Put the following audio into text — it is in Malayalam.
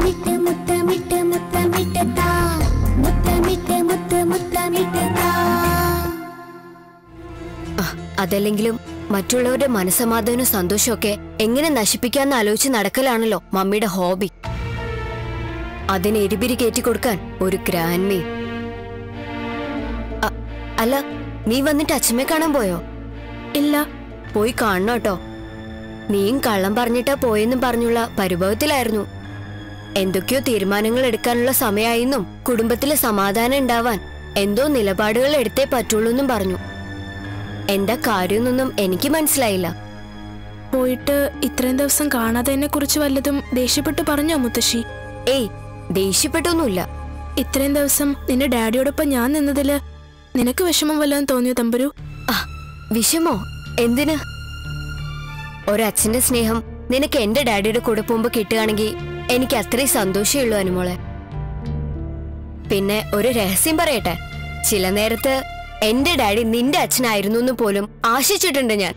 മുത്തമിട്ട് മുത്തമിട്ട് മുത്തമിട്ട് താ മുത്തമിട്ട് മുത്ത് മുത്തമിട്ട് താ ആ, അതല്ലെങ്കിലും മറ്റുള്ളവരുടെ മനസമാധാനവും സന്തോഷമൊക്കെ എങ്ങനെ നശിപ്പിക്കാന്ന് ആലോചിച്ച് നടക്കലാണല്ലോ മമ്മിയുടെ ഹോബി അതിന് എരിപിരി കയറ്റി കൊടുക്കാൻ ഒരു ഗ്രാൻമേ അ- അല്ല നീ വന്നിട്ട് അച്ഛമ്മയെ കാണാൻ പോയോ ഇല്ല പോയി കാണണം കേട്ടോ നീയും കള്ളം പറഞ്ഞിട്ടാ പോയെന്നും പറഞ്ഞുള്ള പരിഭവത്തിലായിരുന്നു എന്തൊക്കെയോ തീരുമാനങ്ങൾ എടുക്കാനുള്ള സമയമായിന്നും കുടുംബത്തിലെ സമാധാനം ഉണ്ടാവാൻ എന്തോ നിലപാടുകൾ എടുത്തേ പറ്റുള്ളൂ എന്നും പറഞ്ഞു എന്താ കാര്യമൊന്നും എനിക്ക് മനസ്സിലായില്ല പോയിട്ട് ഇത്രയും ദിവസം കാണാതെ എന്നെ കുറിച്ച് വല്ലതും ദേഷ്യപ്പെട്ട് പറഞ്ഞോ മുത്തശ്ശി ഏയ് ദേഷ്യപ്പെട്ടൊന്നുമില്ല ഇത്രയും ദിവസം നിന്റെ ഡാഡിയോടൊപ്പം ഞാൻ നിന്നതില് നിനക്ക് വിഷമം വല്ലതും തോന്നിയോ തമ്പുരു ആ വിഷമോ എന്തിന് ഒരച്ഛന്റെ സ്നേഹം നിനക്ക് എന്റെ ഡാഡിയുടെ കൂടെ പോകുമ്പോ കിട്ടുകയാണെങ്കിൽ എനിക്ക് അത്രയും സന്തോഷമേ ഉള്ളൂ അനുമോളെ പിന്നെ ഒരു രഹസ്യം പറയട്ടെ ചില നേരത്ത് എന്റെ ഡാഡി നിന്റെ അച്ഛനായിരുന്നു എന്ന് പോലും ആശിച്ചിട്ടുണ്ട് ഞാൻ